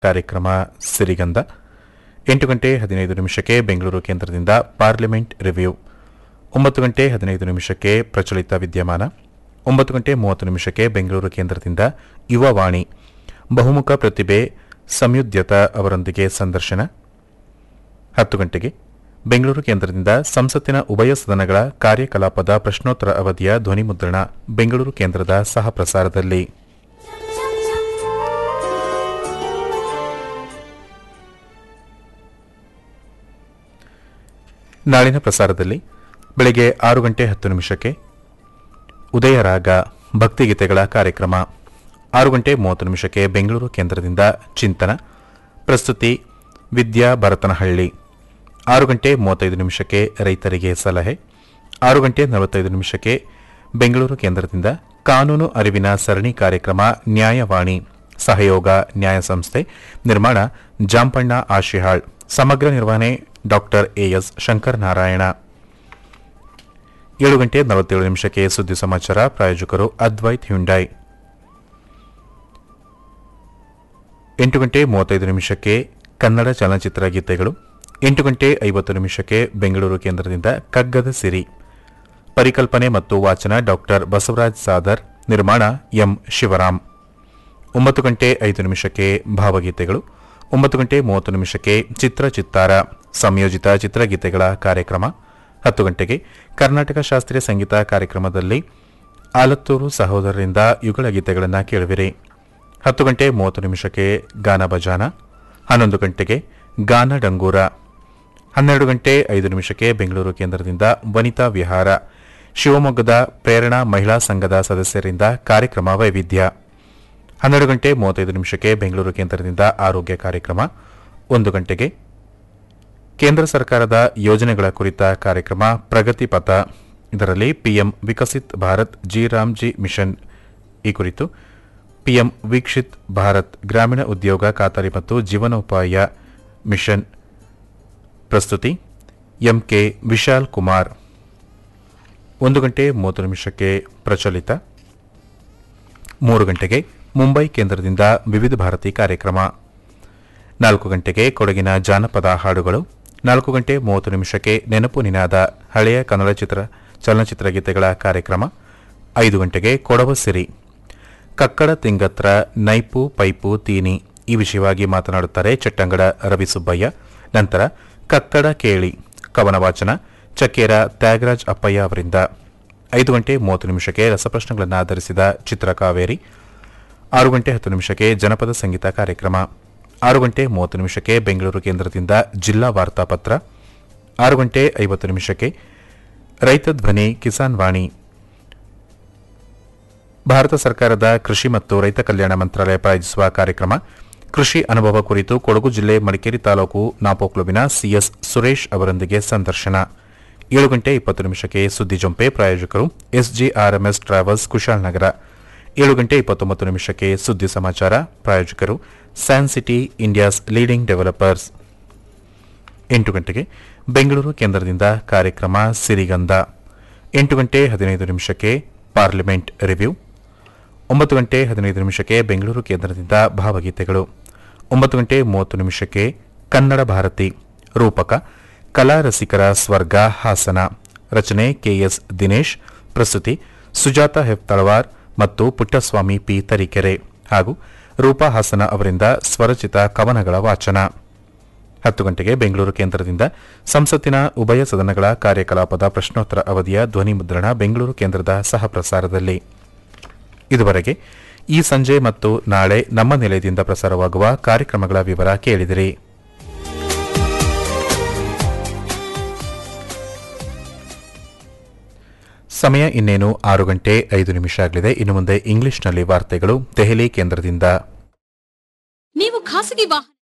ಕಾರ್ಯಕ್ರಮ ಸಿರಿಗಂಧ ಎಂಟು ಗಂಟೆ ಹದಿನೈದು ನಿಮಿಷಕ್ಕೆ ಬೆಂಗಳೂರು ಕೇಂದ್ರದಿಂದ ಪಾರ್ಲಿಮೆಂಟ್ ರಿವ್ಯೂ ಒಂಬತ್ತು ಗಂಟೆ ಹದಿನೈದು ನಿಮಿಷಕ್ಕೆ ಪ್ರಚಲಿತ ವಿದ್ಯಮಾನ ಒಂಬತ್ತು ಗಂಟೆ ಮೂವತ್ತು ನಿಮಿಷಕ್ಕೆ ಬೆಂಗಳೂರು ಕೇಂದ್ರದಿಂದ ಯುವವಾಣಿ ಬಹುಮುಖ ಪ್ರತಿಭೆ ಸಂಯುದ್ಯತ ಅವರೊಂದಿಗೆ ಸಂದರ್ಶನ ಹತ್ತು ಗಂಟೆಗೆ ಬೆಂಗಳೂರು ಕೇಂದ್ರದಿಂದ ಸಂಸತ್ತಿನ ಉಭಯ ಸದನಗಳ ಕಾರ್ಯಕಲಾಪದ ಪ್ರಶ್ನೋತ್ತರ ಅವಧಿಯ ಧ್ವನಿಮುದ್ರಣ ಬೆಂಗಳೂರು ಕೇಂದ್ರದ ಸಹ ಪ್ರಸಾರದಲ್ಲಿ ನಾಳಿನ ಪ್ರಸಾರದಲ್ಲಿ ಬೆಳಗ್ಗೆ ಆರು ಗಂಟೆ ಹತ್ತು ನಿಮಿಷಕ್ಕೆ ಉದಯರಾಗ ಭಕ್ತಿಗೀತೆಗಳ ಕಾರ್ಯಕ್ರಮ ಆರು ಗಂಟೆ ಮೂವತ್ತು ನಿಮಿಷಕ್ಕೆ ಬೆಂಗಳೂರು ಕೇಂದ್ರದಿಂದ ಚಿಂತನ ಪ್ರಸ್ತುತಿ ವಿದ್ಯಾ ಭರತನಹಳ್ಳಿ ಆರು ಗಂಟೆ ಮೂವತ್ತೈದು ನಿಮಿಷಕ್ಕೆ ರೈತರಿಗೆ ಸಲಹೆ ಆರು ಗಂಟೆ ನಲವತ್ತೈದು ನಿಮಿಷಕ್ಕೆ ಬೆಂಗಳೂರು ಕೇಂದ್ರದಿಂದ ಕಾನೂನು ಅರಿವಿನ ಸರಣಿ ಕಾರ್ಯಕ್ರಮ ನ್ಯಾಯವಾಣಿ ಸಹಯೋಗ ನ್ಯಾಯ ಸಂಸ್ಥೆ ನಿರ್ಮಾಣ ಜಾಂಪಣ್ಣ ಆಶಿಹಾಳ್ ಸಮಗ್ರ ನಿರ್ವಹಣೆ ಡಾಕ್ಟರ್ ಎಎಸ್ ಶಂಕರನಾರಾಯಣ ಏಳು ಗಂಟೆ ನಲವತ್ತೇಳು ನಿಮಿಷಕ್ಕೆ ಸುದ್ದಿ ಸಮಾಚಾರ ಪ್ರಾಯೋಜಕರು ಅದ್ವೈತ್ ಹ್ಯುಂಡೈ ಎಂಟು ಗಂಟೆ ಮೂವತ್ತೈದು ನಿಮಿಷಕ್ಕೆ ಕನ್ನಡ ಚಲನಚಿತ್ರ ಗೀತೆಗಳು ಎಂಟು ಗಂಟೆ ಐವತ್ತು ನಿಮಿಷಕ್ಕೆ ಬೆಂಗಳೂರು ಕೇಂದ್ರದಿಂದ ಕಗ್ಗದ ಸಿರಿ ಪರಿಕಲ್ಪನೆ ಮತ್ತು ವಾಚನ ಡಾಕ್ಟರ್ ಬಸವರಾಜ್ ಸಾದರ್ ನಿರ್ಮಾಣ ಎಂ ಶಿವರಾಮ್ ಒಂಬತ್ತು ಗಂಟೆ ಐದು ನಿಮಿಷಕ್ಕೆ ಭಾವಗೀತೆಗಳು ಒಂಬತ್ತು ಗಂಟೆ ಮೂವತ್ತು ನಿಮಿಷಕ್ಕೆ ಚಿತ್ರ ಚಿತ್ತಾರ ಸಂಯೋಜಿತ ಚಿತ್ರಗೀತೆಗಳ ಕಾರ್ಯಕ್ರಮ ಹತ್ತು ಗಂಟೆಗೆ ಕರ್ನಾಟಕ ಶಾಸ್ತ್ರೀಯ ಸಂಗೀತ ಕಾರ್ಯಕ್ರಮದಲ್ಲಿ ಆಲತ್ತೂರು ಸಹೋದರರಿಂದ ಯುಗಳ ಗೀತೆಗಳನ್ನು ಕೇಳುವಿರಿ ಹತ್ತು ಗಂಟೆ ಮೂವತ್ತು ನಿಮಿಷಕ್ಕೆ ಗಾನ ಬಜಾನ ಹನ್ನೊಂದು ಗಂಟೆಗೆ ಗಾನ ಡಂಗೂರ ಹನ್ನೆರಡು ಗಂಟೆ ಐದು ನಿಮಿಷಕ್ಕೆ ಬೆಂಗಳೂರು ಕೇಂದ್ರದಿಂದ ವನಿತಾ ವಿಹಾರ ಶಿವಮೊಗ್ಗದ ಪ್ರೇರಣಾ ಮಹಿಳಾ ಸಂಘದ ಸದಸ್ಯರಿಂದ ಕಾರ್ಯಕ್ರಮ ವೈವಿಧ್ಯ ಹನ್ನೆರಡು ಗಂಟೆ ಮೂವತ್ತೈದು ನಿಮಿಷಕ್ಕೆ ಬೆಂಗಳೂರು ಕೇಂದ್ರದಿಂದ ಆರೋಗ್ಯ ಕಾರ್ಯಕ್ರಮ ಒಂದು ಗಂಟೆಗೆ ಕೇಂದ್ರ ಸರ್ಕಾರದ ಯೋಜನೆಗಳ ಕುರಿತ ಕಾರ್ಯಕ್ರಮ ಪ್ರಗತಿ ಪಥ ಇದರಲ್ಲಿ PM Viksit Bharat G RAM G mission ಈ ಕುರಿತು ಪಿಎಂ ವೀಕ್ಷಿತ್ ಭಾರತ್ ಗ್ರಾಮೀಣ ಉದ್ಯೋಗ ಖಾತರಿ ಮತ್ತು ಜೀವನೋಪಾಯ ಮಿಷನ್ ಪ್ರಸ್ತುತಿ ಎಂಕೆ ವಿಶಾಲ್ ಕುಮಾರ್ ಒಂದು ಗಂಟೆ ಮೂವತ್ತು ನಿಮಿಷಕ್ಕೆ ಪ್ರಚಲಿತ ಮೂರು ಗಂಟೆಗೆ ಮುಂಬೈ ಕೇಂದ್ರದಿಂದ ವಿವಿಧ ಭಾರತಿ ಕಾರ್ಯಕ್ರಮ ನಾಲ್ಕು ಗಂಟೆಗೆ ಕೊಡಗಿನ ಜಾನಪದ ಹಾಡುಗಳು ನಾಲ್ಕು ಗಂಟೆ ಮೂವತ್ತು ನಿಮಿಷಕ್ಕೆ ನೆನಪು ನಿನಾದ ಹಳೆಯ ಕನ್ನಡ ಚಿತ್ರ ಚಲನಚಿತ್ರ ಗೀತೆಗಳ ಕಾರ್ಯಕ್ರಮ ಐದು ಗಂಟೆಗೆ ಕೊಡವ ಸಿರಿ ಕಕ್ಕಡ ತಿಂಗತ್ರ ನೈಪು ಪೈಪು ತೀನಿ ಈ ವಿಷಯವಾಗಿ ಮಾತನಾಡುತ್ತಾರೆ ಚಟ್ಟಂಗಡ ರವಿ ಸುಬ್ಬಯ್ಯ ನಂತರ ಕಕ್ಕಡ ಕೇಳಿ ಕವನ ವಾಚನ ಚಕ್ಕೇರ ತ್ಯಾಗರಾಜ್ ಅಪ್ಪಯ್ಯ ಅವರಿಂದ ಐದು ಗಂಟೆ ಮೂವತ್ತು ನಿಮಿಷಕ್ಕೆ ರಸಪ್ರಶ್ನೆಗಳನ್ನು ಆಧರಿಸಿದ ಚಿತ್ರಕಾವೇರಿ ಆರು ಗಂಟೆ ಹತ್ತು ನಿಮಿಷಕ್ಕೆ ಜನಪದ ಸಂಗೀತ ಕಾರ್ಯಕ್ರಮ ಆರು ಗಂಟೆ ಮೂವತ್ತು ನಿಮಿಷಕ್ಕೆ ಬೆಂಗಳೂರು ಕೇಂದ್ರದಿಂದ ಜಿಲ್ಲಾ ವಾರ್ತಾಪತ್ರ ಆರು ಗಂಟೆ ಐವತ್ತು ನಿಮಿಷಕ್ಕೆ ರೈತ ಧ್ವನಿ ಕಿಸಾನ್ ವಾಣಿ ಭಾರತ ಸರ್ಕಾರದ ಕೃಷಿ ಮತ್ತು ರೈತ ಕಲ್ಯಾಣ ಮಂತ್ರಾಲಯ ಪ್ರಾಯೋಜಿಸುವ ಕಾರ್ಯಕ್ರಮ ಕೃಷಿ ಅನುಭವ ಕುರಿತು ಕೊಡಗು ಜಿಲ್ಲೆ ಮಡಿಕೇರಿ ತಾಲೂಕು ನಾಪೋಕ್ಲುವಿನ ಸಿಎಸ್ ಸುರೇಶ್ ಅವರೊಂದಿಗೆ ಸಂದರ್ಶನ ಏಳು ಗಂಟೆ ಇಪ್ಪತ್ತು ನಿಮಿಷಕ್ಕೆ ಸುದ್ದಿ ಜೊಂಪೆ ಪ್ರಾಯೋಜಕರು ಎಸ್ಜಿಆರ್ಎಂಎಸ್ ಟ್ರಾವೆಲ್ಸ್ ಕುಶಾಲನಗರ ಏಳು ಗಂಟೆ ಇಪ್ಪತ್ತೊಂಬತ್ತು ನಿಮಿಷಕ್ಕೆ ಸುದ್ದಿ ಸಮಾಚಾರ ಪ್ರಾಯೋಜಕರು San City India's leading developers ಎಂಟು ಗಂಟೆಗೆ ಬೆಂಗಳೂರು ಕೇಂದ್ರದಿಂದ ಕಾರ್ಯಕ್ರಮ ಸಿರಿಗಂಧ ಎಂಟು ಗಂಟೆ ಹದಿನೈದು ನಿಮಿಷಕ್ಕೆ ಪಾರ್ಲಿಮೆಂಟ್ ರಿವ್ಯೂ ಒಂಬತ್ತು ಗಂಟೆ ಹದಿನೈದು ನಿಮಿಷಕ್ಕೆ ಬೆಂಗಳೂರು ಕೇಂದ್ರದಿಂದ ಭಾವಗೀತೆಗಳು ಒಂಬತ್ತು ಗಂಟೆ ಮೂವತ್ತು ನಿಮಿಷಕ್ಕೆ ಕನ್ನಡ ಭಾರತಿ ರೂಪಕ ಕಲಾ ರಸಿಕರ ಸ್ವರ್ಗ ಹಾಸನ ರಚನೆ ಕೆಎಸ್ ದಿನೇಶ್ ಪ್ರಸ್ತುತಿ ಸುಜಾತ ಹೆಫ್ ತಳವಾರ್ ಮತ್ತು ಪುಟ್ಟಸ್ವಾಮಿ ಪಿ ತರೀಕೆರೆ ಹಾಗೂ ರೂಪಾ ಹಾಸನ ಅವರಿಂದ ಸ್ವರಚಿತ ಕವನಗಳ ವಾಚನ ಹತ್ತು ಗಂಟೆಗೆ ಬೆಂಗಳೂರು ಕೇಂದ್ರದಿಂದ ಸಂಸತ್ತಿನ ಉಭಯ ಸದನಗಳ ಕಾರ್ಯಕಲಾಪದ ಪ್ರಶ್ನೋತ್ತರ ಅವಧಿಯ ಧ್ವನಿ ಮುದ್ರಣ ಬೆಂಗಳೂರು ಕೇಂದ್ರದ ಸಹ ಪ್ರಸಾರದಲ್ಲಿ ಇದುವರೆಗೆ ಈ ಸಂಜೆ ಮತ್ತು ನಾಳೆ ನಮ್ಮ ನಿಲಯದಿಂದ ಪ್ರಸಾರವಾಗುವ ಕಾರ್ಯಕ್ರಮಗಳ ವಿವರ ಕೇಳಿದಿರಿ ಸಮಯ ಇನ್ನೇನು ಆರು ಗಂಟೆ ಐದು ನಿಮಿಷ ಆಗಲಿದೆ ಇನ್ನು ಮುಂದೆ ಇಂಗ್ಲಿಷ್ನಲ್ಲಿ ವಾರ್ತೆಗಳು ದೆಹಲಿ ಕೇಂದ್ರದಿಂದ ನೀವು ಖಾಸಗಿ ವಾಹನ